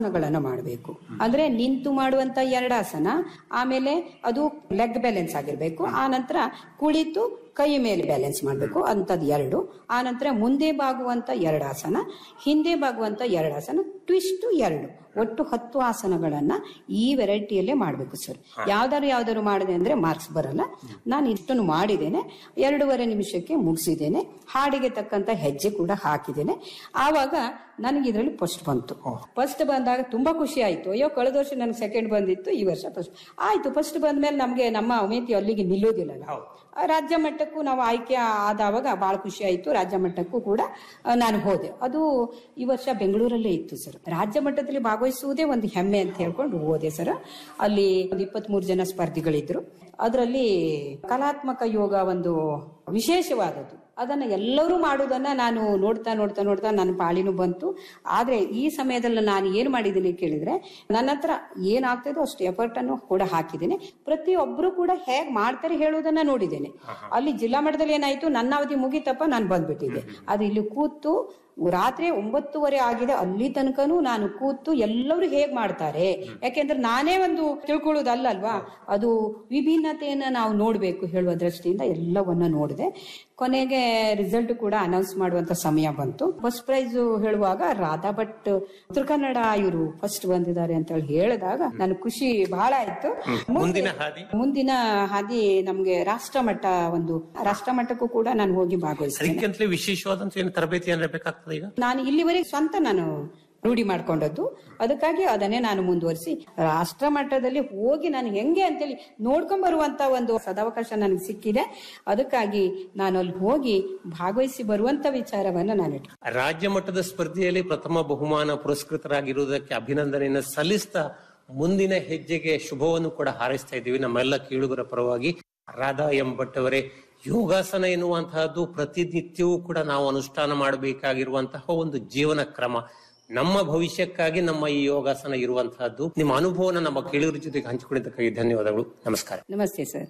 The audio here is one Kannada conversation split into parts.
ಆಸನಗಳನ್ನ ಮಾಡಬೇಕು ಅಂದ್ರೆ ನಿಂತು ಮಾಡುವಂತ ಎರಡು ಆಸನ ಆಮೇಲೆ ಅದು ಲೆಗ್ ಬ್ಯಾಲೆನ್ಸ್ ಆಗಿರ್ಬೇಕು ಆ ನಂತರ ಕುಳಿತು ಕೈ ಮೇಲೆ ಬ್ಯಾಲೆನ್ಸ್ ಮಾಡಬೇಕು ಅಂತದ್ ಎರಡು ಆ ನಂತರ ಮುಂದೆ ಬಾಗುವಂತ ಎರಡು ಆಸನ ಹಿಂದೆ ಬಾಗುವಂತ ಎರಡು ಆಸನ ಟ್ವಿಸ್ಟ್ ಎರಡು ಒಟ್ಟು ಹತ್ತು ಆಸನಗಳನ್ನ ಈ ವೆರೈಟಿಯಲ್ಲೇ ಮಾಡಬೇಕು ಸರ್ ಯಾವ್ದಾರು ಯಾವ್ದಾರು ಮಾಡಿದೆ ಅಂದ್ರೆ ಮಾರ್ಕ್ಸ್ ಬರಲ್ಲ ನಾನು ಇಷ್ಟನ್ನು ಮಾಡಿದ್ದೇನೆ ಎರಡೂವರೆ ನಿಮಿಷಕ್ಕೆ ಮುಗಿಸಿದ್ದೇನೆ ಹಾಡಿಗೆ ತಕ್ಕಂತ ಹೆಜ್ಜೆ ಕೂಡ ಹಾಕಿದ್ದೇನೆ ಆವಾಗ ನನಗೆ ಇದರಲ್ಲಿ ಫಸ್ಟ್ ಬಂತು ಫಸ್ಟ್ ಬಂದಾಗ ತುಂಬಾ ಖುಷಿ ಆಯ್ತು ಅಯ್ಯೋ ಕಳೆದ ವರ್ಷ ನನಗೆ ಸೆಕೆಂಡ್ ಬಂದಿತ್ತು ಈ ವರ್ಷ ಫಸ್ಟ್ ಆಯ್ತು ಫಸ್ಟ್ ಬಂದ್ಮೇಲೆ ನಮಗೆ ನಮ್ಮ ಅಮೇತಿ ಅಲ್ಲಿಗೆ ನಿಲ್ಲೋದಿಲ್ಲ ಆ, ರಾಜ್ಯ ಮಟ್ಟಕ್ಕೂ ನಾವು ಆಯ್ಕೆ ಆದವಾಗ ಬಹಳ ಖುಷಿ ಆಯ್ತು ರಾಜ್ಯ ಮಟ್ಟಕ್ಕೂ ಕೂಡ ಆ, ನಾನು ಹೋದೆ ಅದು ಈ ವರ್ಷ ಬೆಂಗಳೂರಲ್ಲೇ ಇತ್ತು ಸರ್ ರಾಜ್ಯ ಮಟ್ಟದಲ್ಲಿ ಭಾಗವಹಿಸುವುದೇ ಒಂದು ಹೆಮ್ಮೆ ಅಂತ ಹೇಳ್ಕೊಂಡು ಹೋದೆ ಸರ್ ಅಲ್ಲಿ ಒಂದು ಇಪ್ಪತ್ಮೂರು ಜನ ಸ್ಪರ್ಧಿಗಳಿದ್ರು ಅದರಲ್ಲಿ ಕಲಾತ್ಮಕ ಯೋಗ ಒಂದು ವಿಶೇಷವಾದದ್ದು ಅದನ್ನ ಎಲ್ಲರೂ ಮಾಡುವುದನ್ನ ನಾನು ನೋಡ್ತಾ ನೋಡ್ತಾ ನೋಡ್ತಾ ನನ್ನ ಪಾಳಿನೂ ಬಂತು ಆದ್ರೆ ಈ ಸಮಯದಲ್ಲಿ ನಾನು ಏನ್ ಮಾಡಿದ್ದೀನಿ ಕೇಳಿದ್ರೆ ನನ್ನ ಹತ್ರ ಏನಾಗ್ತದೋ ಅಷ್ಟು ಎಫರ್ಟ್ ಅನ್ನು ಕೂಡ ಹಾಕಿದ್ದೇನೆ ಪ್ರತಿಯೊಬ್ಬರು ಕೂಡ ಹೇಗ್ ಮಾಡ್ತಾರೆ ಹೇಳುವುದನ್ನ ನೋಡಿದ್ದೇನೆ ಅಲ್ಲಿ ಜಿಲ್ಲಾ ಮಟ್ಟದಲ್ಲಿ ಏನಾಯ್ತು ನನ್ನ ಅವಧಿ ಮುಗಿತಪ್ಪ ನಾನು ಬಂದ್ಬಿಟ್ಟಿದ್ದೆ ಅದು ಇಲ್ಲಿ ಕೂತು ರಾತ್ರಿ ಒಂಬತ್ತುವರೆ ಆಗಿದೆ ಅಲ್ಲಿ ತನಕನೂ ನಾನು ಕೂತು ಎಲ್ಲರೂ ಹೇಗ್ ಮಾಡ್ತಾರೆ ಯಾಕೆಂದ್ರೆ ನಾನೇ ಒಂದು ತಿಳ್ಕೊಳ್ಳೋದಲ್ಲಲ್ವಾ ಅದು ವಿಭಿನ್ನತೆಯನ್ನ ನಾವು ನೋಡ್ಬೇಕು ಹೇಳುವ ದೃಷ್ಟಿಯಿಂದ ಎಲ್ಲವನ್ನ ನೋಡಿದೆ ಕೊನೆಗೆ ರಿಸಲ್ಟ್ ಕೂಡ ಅನೌನ್ಸ್ ಮಾಡುವಂತ ಸಮಯ ಬಂತು ಫಸ್ಟ್ ಪ್ರೈಸ್ ಹೇಳುವಾಗ ರಾಧಾ ಭಟ್ ಉತ್ತರ ಕನ್ನಡ ಇವರು ಫಸ್ಟ್ ಬಂದಿದ್ದಾರೆ ಅಂತ ಹೇಳಿ ಹೇಳಿದಾಗ ನಾನು ಖುಷಿ ಬಹಳ ಆಯ್ತು ಮುಂದಿನ ಹಾದಿ ಮುಂದಿನ ಹಾದಿ ನಮ್ಗೆ ರಾಷ್ಟ್ರ ಮಟ್ಟ ಒಂದು ರಾಷ್ಟ್ರ ಮಟ್ಟಕ್ಕೂ ಕೂಡ ನಾನು ಹೋಗಿ ಭಾಗವಹಿಸ್ತೇನೆ ಅದಕ್ಕಿಂತಲೇ ವಿಶೇಷವಾದಂತ ಏನು ತರಬೇತಿ ಏನಾರ ಬೇಕಾಗ್ತದೆ ಈಗ ನಾನು ಇಲ್ಲಿವರೆಗೆ ಸ್ವಂತ ನಾನು ರೂಢಿ ಮಾಡ್ಕೊಂಡದ್ದು ಅದಕ್ಕಾಗಿ ಅದನ್ನೇ ನಾನು ಮುಂದುವರಿಸಿ ರಾಷ್ಟ್ರ ಮಟ್ಟದಲ್ಲಿ ಹೋಗಿ ನಾನು ಹೆಂಗೆ ಅಂತೇಳಿ ನೋಡ್ಕೊಂಡ್ ಬರುವಂತ ಒಂದು ಸದಾವಕಾಶ ನನಗೆ ಸಿಕ್ಕಿದೆ ಅದಕ್ಕಾಗಿ ನಾನು ಅಲ್ಲಿ ಹೋಗಿ ಭಾಗವಹಿಸಿ ಬರುವಂತ ವಿಚಾರವನ್ನ ನಾನು ಇಟ್ಕೊಂಡೆ. ರಾಜ್ಯ ಮಟ್ಟದ ಸ್ಪರ್ಧೆಯಲ್ಲಿ ಪ್ರಥಮ ಬಹುಮಾನ ಪುರಸ್ಕೃತರಾಗಿರುವುದಕ್ಕೆ ಅಭಿನಂದನೆಯನ್ನು ಸಲ್ಲಿಸ್ತಾ ಮುಂದಿನ ಹೆಜ್ಜೆಗೆ ಶುಭವನ್ನು ಕೂಡ ಹಾರೈಸ್ತಾ ಇದ್ದೀವಿ ನಮ್ಮೆಲ್ಲ ಕೀಳುಗರ ಪರವಾಗಿ ರಾಧಾ ಎಂ ಭಟ್ ಅವರೇ ಯೋಗಾಸನ ಎನ್ನುವಂತಹದ್ದು ಪ್ರತಿನಿತ್ಯವೂ ಕೂಡ ನಾವು ಅನುಷ್ಠಾನ ಮಾಡಬೇಕಾಗಿರುವಂತಹ ಒಂದು ಜೀವನ ಕ್ರಮ ನಮ್ಮ ಭವಿಷ್ಯಕ್ಕಾಗಿ ನಮ್ಮ ಈ ಯೋಗಾಸನ ಇರುವಂತಹದ್ದು ನಿಮ್ಮ ಅನುಭವನ ನಮ್ಮ ಕೇಳುಗರ ಜೊತೆಗೆ ಹಂಚಿಕೊಂಡಿದ್ದಕ್ಕಾಗಿ ಧನ್ಯವಾದಗಳು ನಮಸ್ಕಾರ ನಮಸ್ತೆ ಸರ್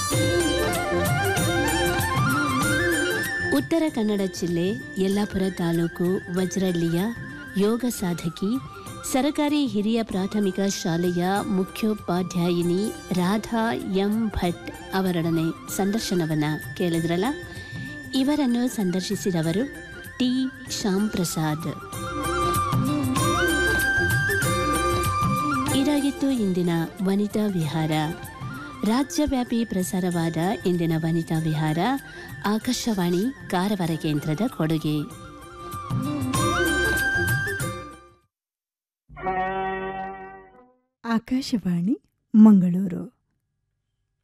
ಉತ್ತರ ಕನ್ನಡ ಜಿಲ್ಲೆ ಯಲ್ಲಾಪುರ ತಾಲೂಕು ವಜ್ರಳ್ಳಿಯ ಯೋಗ ಸಾಧಕಿ ಸರಕಾರಿ ಹಿರಿಯ ಪ್ರಾಥಮಿಕ ಶಾಲೆಯ ಮುಖ್ಯೋಪಾಧ್ಯಾಯಿನಿ ರಾಧಾ ಎಂ ಭಟ್ ಅವರೊಡನೆ ಸಂದರ್ಶನವನ್ನ ಕೇಳಿದ್ರಲ್ಲ ಇವರನ್ನು ಸಂದರ್ಶಿಸಿದವರು ಟಿ ಶ್ಯಾಮ್ ಪ್ರಸಾದ್ ಇದಾಗಿತ್ತು ಇಂದಿನ ವನಿತಾ ವಿಹಾರ ರಾಜ್ಯವ್ಯಾಪಿ ಪ್ರಸಾರವಾದ ಇಂದಿನ ವನಿತಾ ವಿಹಾರ ಆಕಾಶವಾಣಿ ಕಾರವಾರ ಕೇಂದ್ರದ ಕೊಡುಗೆ ಆಕಾಶವಾಣಿ ಮಂಗಳೂರು